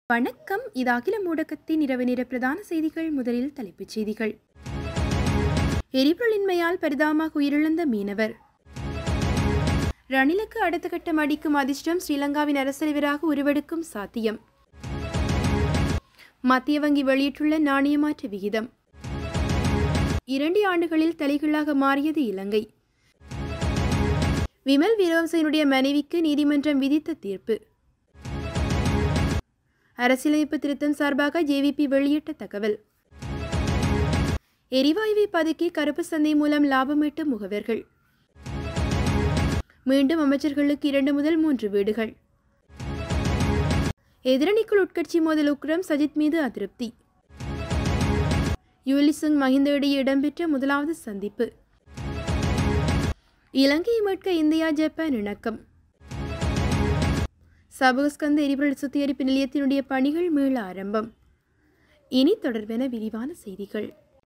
வணக்கம் இது அகில ஊடகத்தின் இரவு நேர பிரதான செய்திகள் முதலில் தலைப்புச் செய்திகள் எரிபொருளின்மையால் பரிதாபமாக உயிரிழந்த மீனவர் ரணிலுக்கு அடுத்த கட்டம் அடிக்கும் அதிர்ஷ்டம் ஸ்ரீலங்காவின் அரசலைவராக உருவெடுக்கும் சாத்தியம் மத்திய வங்கி வெளியிட்டுள்ள நாணயமாற்று விகிதம் இரண்டு ஆண்டுகளில் தலைகீழாக மாறியது இலங்கை விமல் வீரவன்சனுடைய மனைவிக்கு நீதிமன்றம் விதித்த தீர்ப்பு அரசியலமைப்பு திருத்தம் சார்பாக ஜேவிபி வெளியிட்ட தகவல் எரிவாயுவை பதுக்கி கருப்பு சந்தை மூலம் லாபம் ஈட்டும் முகவர்கள் மீண்டும் அமைச்சர்களுக்கு இரண்டு முதல் மூன்று வீடுகள் எதிரணிக்குள் உட்கட்சி மோதல் உக்ரம் சஜித் மீது அதிருப்தி யூலிசுங் மஹிந்த இடையே இடம்பெற்ற முதலாவது சந்திப்பு இலங்கையை மீட்க இந்தியா ஜப்பான் இணக்கம் சபகஸ்கந்த எரிபொருள் சுத்திகரிப்பு நிலையத்தினுடைய பணிகள் மீள ஆரம்பம் இனி தொடர்பென விரிவான செய்திகள்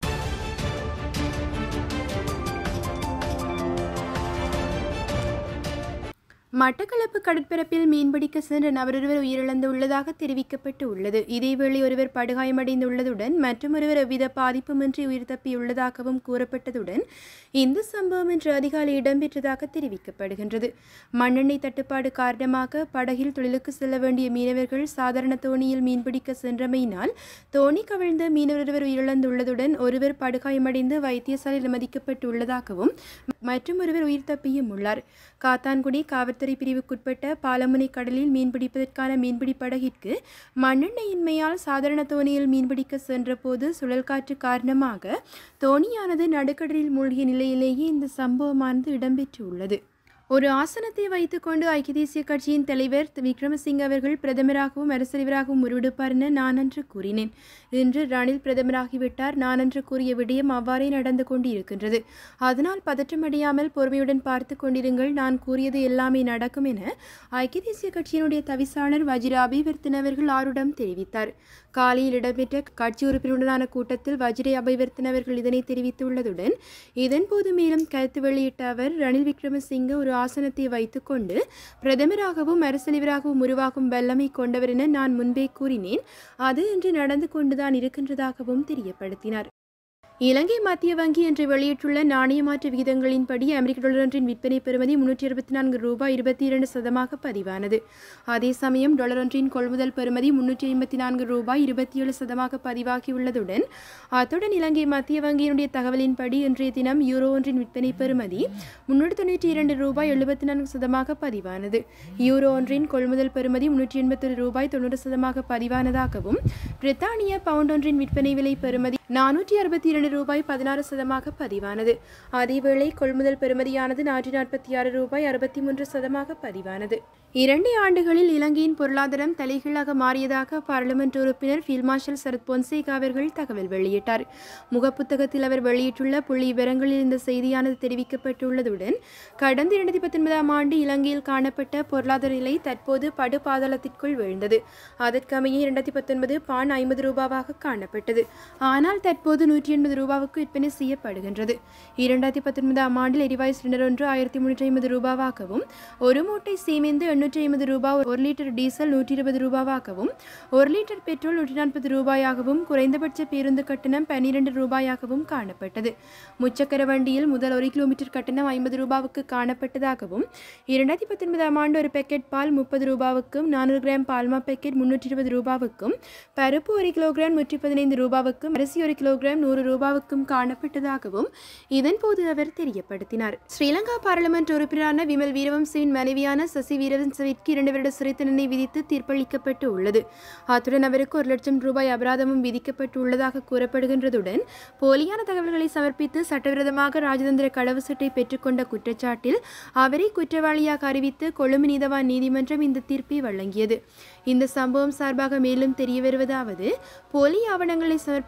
மட்டக்களப்பு கடற்பரப்பில் மீன்பிடிக்க சென்ற நபரொருவர் உயிரிழந்துள்ளதாக தெரிவிக்கப்பட்டு உள்ளது இதேவேளை ஒருவர் படுகாயமடைந்துள்ளதுடன் மற்றொருவர் எவ்வித பாதிப்புமின்றி உயிர் தப்பியுள்ளதாகவும் கூறப்பட்டதுடன் இந்த சம்பவம் இன்று அதிகாலை இடம்பெற்றதாக தெரிவிக்கப்படுகின்றது மண்ணெண்ணெய் தட்டுப்பாடு காரணமாக படகில் தொழிலுக்கு செல்ல வேண்டிய மீனவர்கள் சாதாரண தோணியில் மீன்பிடிக்க சென்றமையினால் தோணி கவிழ்ந்த மீனவர் உயிரிழந்துள்ளதுடன் ஒருவர் படுகாயமடைந்து வைத்தியசாலையில் அனுமதிக்கப்பட்டுள்ளதாகவும் மற்றும் ஒருவர் உயிர் தப்பியும் உள்ளார் காத்தான்குடி காவல்துறை பிரிவுக்குட்பட்ட பாலமுனை கடலில் மீன்பிடிப்பதற்கான மீன்பிடி படகிற்கு மண்ணெண்ணெயின்மையால் சாதாரண தோணியில் மீன்பிடிக்க சென்றபோது சுழல் காற்று காரணமாக தோணியானது நடுக்கடலில் மூழ்கிய நிலையிலேயே இந்த சம்பவமானது இடம்பெற்றுள்ளது ஒரு ஆசனத்தை வைத்துக்கொண்டு ஐக்கிய தேசிய கட்சியின் தலைவர் விக்ரமசிங்க அவர்கள் பிரதமராகவும் அரசலைவராகவும் உருவெடுப்பார் என நான் அன்று கூறினேன் இன்று ரணில் பிரதமராகிவிட்டார் நான் அன்று கூறிய விடயம் அவ்வாறே நடந்து கொண்டு இருக்கின்றது அதனால் பதற்றமடையாமல் பொறுமையுடன் பார்த்து கொண்டிருங்கள் நான் கூறியது எல்லாமே நடக்கும் என ஐக்கிய தேசிய கட்சியினுடைய தவிசாளர் வஜிர அபிவர்த்தன் அவர்கள் ஆருடம் தெரிவித்தார் காலையில் இடம்பெற்ற கட்சி உறுப்பினருடனான கூட்டத்தில் வஜிரை அபிவர்த்தன் அவர்கள் இதனை தெரிவித்துள்ளதுடன் இதன்போது மேலும் கருத்து வெளியிட்ட அவர் ரணில் விக்ரமசிங்க ஒரு ஆசனத்தை வைத்துக்கொண்டு பிரதமராகவும் அரசலைவராகவும் உருவாகும் வல்லமை கொண்டவர் என நான் முன்பே கூறினேன் அது இன்று நடந்து கொண்டுதான் இருக்கின்றதாகவும் தெரியப்படுத்தினார் இலங்கை மத்திய வங்கி இன்று வெளியிட்டுள்ள நாணய மாற்று விகிதங்களின்படி அமெரிக்க டாலர் ஒன்றின் விற்பனை பெறுமதி முன்னூற்றி இருபத்தி நான்கு ரூபாய் இருபத்தி இரண்டு சதமாக பதிவானது அதே சமயம் டாலர் ஒன்றின் கொள்முதல் பெறுமதி முன்னூற்றி ஐம்பத்தி நான்கு ரூபாய் இருபத்தி ஏழு சதமாக பதிவாகியுள்ளதுடன் அத்துடன் இலங்கை மத்திய வங்கியினுடைய தகவலின்படி இன்றைய தினம் யூரோ ஒன்றின் விற்பனை பெறுமதி முன்னூற்றி தொண்ணூற்றி இரண்டு ரூபாய் எழுபத்தி நான்கு சதமாக பதிவானது யூரோ ஒன்றின் கொள்முதல் பெறுமதி முன்னூற்றி எண்பத்தொரு ரூபாய் தொண்ணூறு சதமாக பதிவானதாகவும் பிரித்தானிய பவுண்ட் ஒன்றின் விற்பனை விலை பெறுமதி நானூற்றி அறுபத்தி இரண்டு ரூபாய் பதினாறு சதமாக பதிவானது அதேவேளை கொள்முதல் பெறுமதியானது நானூற்றி நாற்பத்தி ஆறு ரூபாய் அறுபத்தி மூன்று சதமாக பதிவானது இரண்டு ஆண்டுகளில் இலங்கையின் பொருளாதாரம் தலைகீழாக மாறியதாக பாராளுமன்ற உறுப்பினர் ஃபீல்ட் மார்ஷல் சரத் பொன்சேகா அவர்கள் தகவல் வெளியிட்டார் முகப்புத்தகத்தில் அவர் வெளியிட்டுள்ள புள்ளி விவரங்களில் இந்த செய்தியானது தெரிவிக்கப்பட்டுள்ளதுடன் கடந்த இரண்டாயிரத்தி பத்தொன்பதாம் ஆண்டு இலங்கையில் காணப்பட்ட பொருளாதார நிலை தற்போது படு பாதாளத்திற்குள் வீழ்ந்தது அதற்கமைய இரண்டாயிரத்தி பத்தொன்பது பான் ஐம்பது ரூபாவாக காணப்பட்டது ஆனால் தற்போது நூற்றி எண்பது ரூபாவுக்கு விற்பனை செய்யப்படுகின்றது இரண்டாயிரத்தி பத்தொன்பதாம் ஆண்டில் எரிவாயு சிலிண்டர் ஒன்று ஆயிரத்தி முன்னூற்றி ஐம்பது ரூபாவாகவும் ஒரு மூட்டை சீமெந்து எண்ணூற்றி ஐம்பது ரூபாய் ஒரு லிட்டர் டீசல் நூற்றி இருபது ரூபாவாகவும் ஒரு லிட்டர் பெட்ரோல் நூற்றி நாற்பது ரூபாயாகவும் குறைந்தபட்ச பேருந்து கட்டணம் பன்னிரண்டு ரூபாயாகவும் காணப்பட்டது முச்சக்கர வண்டியில் முதல் ஒரு கிலோமீட்டர் கட்டணம் ஐம்பது ரூபாவுக்கு காணப்பட்டதாகவும் இரண்டாயிரத்தி பத்தொன்பதாம் ஆண்டு ஒரு பேக்கெட் பால் முப்பது ரூபாவுக்கும் நானூறு கிராம் பால்மா பேக்கெட் முன்னூற்றி இருபது ரூபாவுக்கும் பருப்பு ஒரு கிலோகிராம் நூற்றி பதினைந்து ரூபாவுக்கும் அரிசி ஒரு கிலோகிராம் நூறு ரூபாவுக்கும் காணப்பட்டதாகவும் இதன்போது அவர் தெரியப்படுத்தினார் ஸ்ரீலங்கா பாராளுமன்ற உறுப்பினரான விமல் வீரவம்சவின் மனைவியான சசி வீரவம்சவிற்கு இரண்டு வருட சிறை தண்டனை விதித்து தீர்ப்பளிக்கப்பட்டு உள்ளது அத்துடன் அவருக்கு ஒரு லட்சம் ரூபாய் அபராதமும் விதிக்கப்பட்டு உள்ளதாக கூறப்படுகின்றதுடன் போலியான தகவல்களை சமர்ப்பித்து சட்டவிரோதமாக ராஜதந்திர களவு சீட்டை பெற்றுக்கொண்ட குற்றச்சாட்டில் அவரை குற்றவாளியாக அறிவித்து கொழும்பு நீதவான் நீதிமன்றம் இந்த தீர்ப்பை வழங்கியது இந்த சம்பவம் சார்பாக மேலும் தெரிய வருவதாவது போலி ஆவணங்களை சமர்ப்பித்து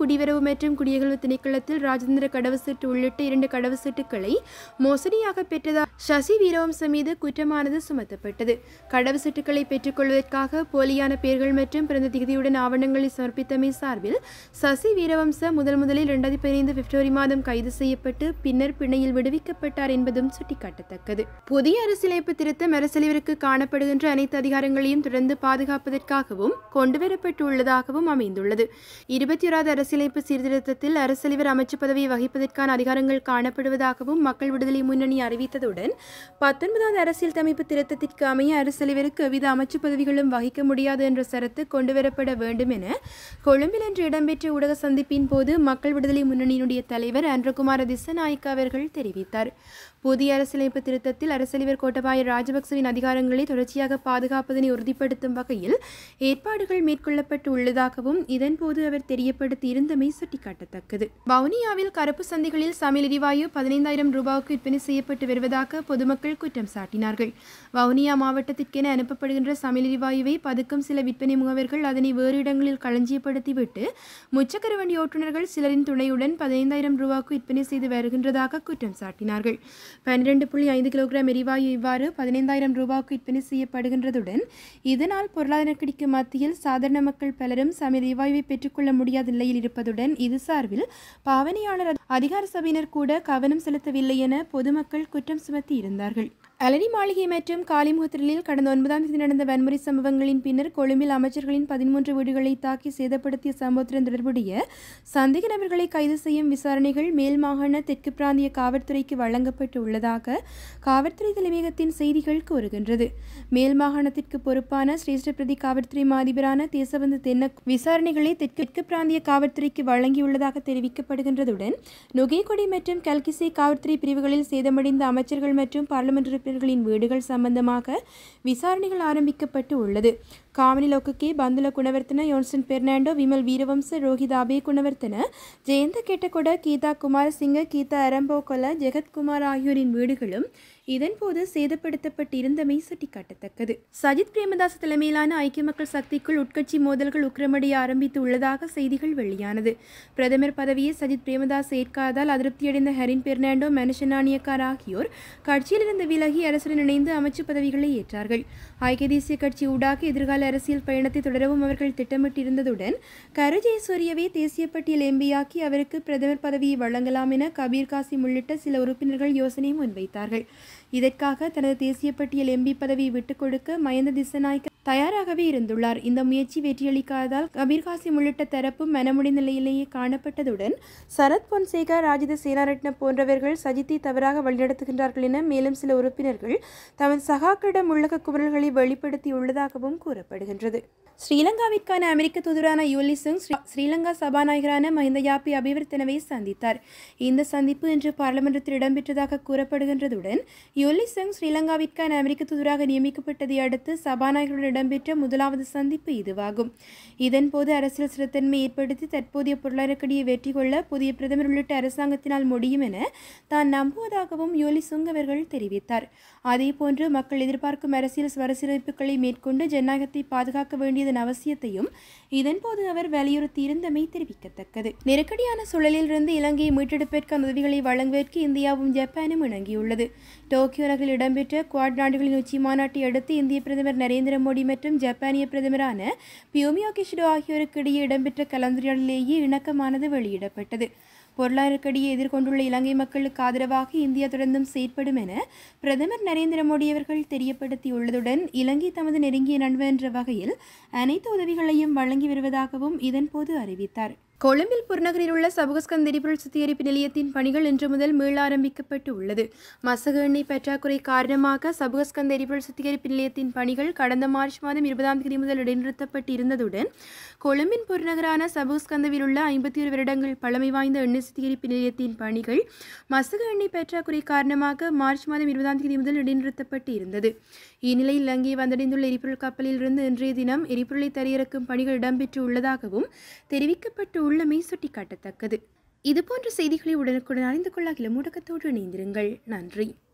குடிவரவு மற்றும் குடியகல்வு திணைக்களத்தில் ராஜேந்திர கடவுச்சீட்டு உள்ளிட்ட இரண்டு கடவுச்சீட்டுகளை மோசடியாக பெற்றதால் சசி வீரவம்சம் மீது குற்றமானது சுமத்தப்பட்டது கடவுச்சீட்டுகளை பெற்றுக்கொள்வதற்காக போலியான பெயர்கள் மற்றும் பிறந்த திகதியுடன் ஆவணங்களை சமர்ப்பித்தமை சார்பில் சசி வீரவம்ச முதல் முதலில் இரண்டாயிரத்தி பதினைந்து பிப்ரவரி மாதம் கைது செய்யப்பட்டு பின்னர் பிணையில் விடுவிக்கப்பட்டார் என்பதும் சுட்டிக்காட்டத்தக்கது புதிய அரசியலமைப்பு திருத்தம் அரசியலவருக்கு காணப்படுகின்ற அனைத்து அதிகாரங்களையும் தொடர்ந்து பாதுகாப்பதற்காகவும் கொண்டுவரப்பட்டுள்ளதாகவும் அமைந்துள்ளது இருபத்தி ஓராவது அரசியலமைப்பு சீர்திருத்தத்தில் அரசியலவர் அமைச்சு பதவியை வகிப்பதற்கான அதிகாரங்கள் காணப்படுவதாகவும் மக்கள் விடுதலை முன்னணி அறிவித்ததுடன் பத்தொன்பதாவது அரசியல் அமைப்பு திருத்தத்திற்கு அமைய அரசியலவருக்கு எவ்வித அமைச்சு பதவிகளும் வகிக்க முடியாது என்ற சரத்து கொண்டுவரப்பட வேண்டும் என கொழும்பில் இன்று இடம்பெற்ற ஊடக சந்திப்பின் போது மக்கள் விடுதலை முன்னணியினுடைய தலைவர் அன்றகுமார திசநாயக்க அவர்கள் தெரிவித்தார் புதிய அரசியலமைப்பு திருத்தத்தில் அரசியலவர் கோட்டபாய ராஜபக்சவின் அதிகாரங்களை தொடர்ச்சியாக பாதுகாப்பதனை உறுதிப்படுத்தும் வகையில் ஏற்பாடுகள் மேற்கொள்ளப்பட்டு உள்ளதாகவும் இதன்போது அவர் தெரியப்படுத்தி இருந்தமை சுட்டிக்காட்டத்தக்கது வவுனியாவில் கருப்பு சந்தைகளில் சமையல் எரிவாயு பதினைந்தாயிரம் ரூபாய்க்கு விற்பனை செய்யப்பட்டு வருவதாக பொதுமக்கள் குற்றம் சாட்டினார்கள் வவுனியா மாவட்டத்திற்கென அனுப்பப்படுகின்ற சமையல் எரிவாயுவை பதுக்கும் சில விற்பனை முகவர்கள் அதனை வேறு இடங்களில் களஞ்சியப்படுத்திவிட்டு முச்சக்கர வண்டி ஓட்டுநர்கள் சிலரின் துணையுடன் பதினைந்தாயிரம் ரூபாய்க்கு விற்பனை செய்து வருகின்றதாக குற்றம் சாட்டினார்கள் பன்னிரண்டு புள்ளி ஐந்து கிலோகிராம் எரிவாயு இவ்வாறு பதினைந்தாயிரம் ரூபாய்க்கு விற்பனை செய்யப்படுகின்றதுடன் இதனால் பொருளாதார நெருக்கடிக்கு மத்தியில் சாதாரண மக்கள் பலரும் சமையல் எரிவாயுவை பெற்றுக்கொள்ள முடியாத நிலையில் இருப்பதுடன் இது சார்பில் பாவனையாளர் அதிகார சபையினர் கூட கவனம் செலுத்தவில்லை என பொதுமக்கள் குற்றம் சுமத்தி இருந்தார்கள் அலரி மாளிகை மற்றும் காலிமுகத்திரலில் கடந்த ஒன்பதாம் தேதி நடந்த வன்முறை சம்பவங்களின் பின்னர் கொழும்பில் அமைச்சர்களின் பதிமூன்று வீடுகளை தாக்கி சேதப்படுத்திய சம்பவத்துடன் தொடர்புடைய சந்தேக நபர்களை கைது செய்யும் விசாரணைகள் மேல் மாகாண தெற்கு பிராந்திய காவல்துறைக்கு வழங்கப்பட்டு உள்ளதாக காவல்துறை தலைமையகத்தின் செய்திகள் கூறுகின்றது மேல் மாகாணத்திற்கு பொறுப்பான சிரேஷ்ட பிரதி காவல்துறை மாதிபரான தேசபந்து தென்னக் விசாரணைகளை தெற்கு பிராந்திய காவல்துறைக்கு வழங்கியுள்ளதாக தெரிவிக்கப்படுகின்றதுடன் நுகைக்கொடி மற்றும் கல்கிசை காவல்துறை பிரிவுகளில் சேதமடைந்த அமைச்சர்கள் மற்றும் பார்லிமெண்ட் உறுப்பினர்களின் வீடுகள் சம்பந்தமாக விசாரணைகள் ஆரம்பிக்கப்பட்டு உள்ளது காமினி லோக்கக்கே பந்துல குணவர்த்தன யோன்சன் பெர்னாண்டோ விமல் வீரவம்ச ரோஹித் அபே குணவர்த்தன ஜெயந்த கெட்டகொட கீதா குமாரசிங்க கீதா அரம்போகொல ஜெகத்குமார் ஆகியோரின் வீடுகளும் இதன்போது சேதப்படுத்தப்பட்டிருந்தமை சுட்டிக்காட்டத்தக்கது சஜித் பிரேமதாஸ் தலைமையிலான ஐக்கிய மக்கள் சக்திக்குள் உட்கட்சி மோதல்கள் உக்கிரமடைய ஆரம்பித்து உள்ளதாக செய்திகள் வெளியானது பிரதமர் பதவியை சஜித் பிரேமதாஸ் ஏற்காதால் அதிருப்தியடைந்த ஹரின் பெர்னாண்டோ மனுஷனானியக்கார் ஆகியோர் கட்சியிலிருந்து விலகி அரசுடன் இணைந்து அமைச்சு பதவிகளை ஏற்றார்கள் ஐக்கிய தேசிய கட்சி ஊடாக எதிர்கால அரசியல் பயணத்தை தொடரவும் அவர்கள் திட்டமிட்டிருந்ததுடன் கரு ஜெயசூரியவை தேசிய பட்டியல் எம்பியாக்கி அவருக்கு பிரதமர் பதவியை வழங்கலாம் என கபீர் காசிம் உள்ளிட்ட சில உறுப்பினர்கள் யோசனை முன்வைத்தார்கள் இதற்காக தனது தேசிய பட்டியல் எம்பி பதவியை விட்டுக் கொடுக்க மயந்த திசநாயக்க தயாராகவே இருந்துள்ளார் இந்த முயற்சி வெற்றியளிக்காததால் கபீர் காசிம் உள்ளிட்ட தரப்பும் மனமுடிந்த நிலையிலேயே காணப்பட்டதுடன் சரத் பொன்சேகா ராஜித சேனாரட்ன போன்றவர்கள் சஜித்தை தவறாக வழிநடத்துகின்றார்கள் என மேலும் சில உறுப்பினர்கள் தமது சகாக்களிடம் உள்ளக குரல்களை வெளிப்படுத்தியுள்ளதாகவும் கூறப்படுகின்றது ஸ்ரீலங்காவிற்கான அமெரிக்க தூதரான யூலி சிங் ஸ்ரீ- ஸ்ரீலங்கா சபாநாயகரான மஹிந்த யாப்பி அபிவர்த்தனவை சந்தித்தார் இந்த சந்திப்பு இன்று பாராளுமன்றத்தில் இடம்பெற்றதாக கூறப்படுகின்றதுடன் யூலி சிங் ஸ்ரீலங்காவிற்கான அமெரிக்க தூதராக நியமிக்கப்பட்டதை அடுத்து சபாநாயகருடன் இடம்பெற்ற முதலாவது சந்திப்பு இதுவாகும் இதன்போது அரசியல் ஸ்திரத்தன்மை ஏற்படுத்தி தற்போதைய பொருளாதாரக்கடியை வெற்றி கொள்ள புதிய பிரதமர் உள்ளிட்ட அரசாங்கத்தினால் முடியும் என தான் நம்புவதாகவும் யோலி சுங் அவர்கள் தெரிவித்தார் அதேபோன்று மக்கள் எதிர்பார்க்கும் அரசியல் மறுசீரமைப்புகளை மேற்கொண்டு ஜனநாயகத்தை பாதுகாக்க வேண்டியதன் அவசியத்தையும் இதன்போது அவர் வலியுறுத்தியிருந்தமை தெரிவிக்கத்தக்கது நெருக்கடியான சூழலிலிருந்து இலங்கையை மீட்டெடுப்பதற்கான உதவிகளை வழங்குவதற்கு இந்தியாவும் ஜப்பானும் இணங்கியுள்ளது டோக்கியோ நகரில் இடம்பெற்ற குவாட் நாடுகளின் உச்சி மாநாட்டை அடுத்து இந்திய பிரதமர் நரேந்திர மோடி மற்றும் ஜப்பானிய பிரதமரான பியோமியோ கிஷிடோ ஆகியோருக்கு இடையே இடம்பெற்ற கலந்துரையாடலிலேயே இணக்கமானது வெளியிடப்பட்டது பொருளாதாரக்கடியை எதிர்கொண்டுள்ள இலங்கை மக்களுக்கு ஆதரவாக இந்தியா தொடர்ந்தும் செயற்படும் என பிரதமர் நரேந்திர மோடி அவர்கள் தெரியப்படுத்தியுள்ளதுடன் இலங்கை தமது நெருங்கிய நண்பர் என்ற வகையில் அனைத்து உதவிகளையும் வழங்கி வருவதாகவும் இதன்போது அறிவித்தார் கொழும்பில் புறநகரில் உள்ள சபுகஸ்கந்த் எரிபொருள் சுத்திகரிப்பு நிலையத்தின் பணிகள் இன்று முதல் மீள ஆரம்பிக்கப்பட்டு உள்ளது மசகு எண்ணெய் பற்றாக்குறை காரணமாக சபுகஸ்கந்த் எரிபொருள் சுத்திகரிப்பு நிலையத்தின் பணிகள் கடந்த மார்ச் மாதம் இருபதாம் தேதி முதல் இடைநிறுத்தப்பட்டு இருந்ததுடன் கொழும்பின் புறநகரான சபுகஸ்கந்தவில் உள்ள ஐம்பத்தி ஒரு வருடங்கள் பழமை வாய்ந்த எண்ணெய் சுத்திகரிப்பு நிலையத்தின் பணிகள் மசகு எண்ணெய் பற்றாக்குறை காரணமாக மார்ச் மாதம் இருபதாம் தேதி முதல் இடைநிறுத்தப்பட்டு இருந்தது இந்நிலையில் இலங்கை வந்தடைந்துள்ள எரிபொருள் கப்பலிலிருந்து இன்றைய தினம் எரிபொருளை தரையிறக்கும் பணிகள் இடம்பெற்று உள்ளதாகவும் தெரிவிக்கப்பட்டு உள்ளமை சுட்டிக்காட்டத்தக்கது இதுபோன்ற செய்திகளை உடனுக்குடன் அறிந்து கொள்ள அகில ஊடகத்தோடு இணைந்திருங்கள் நன்றி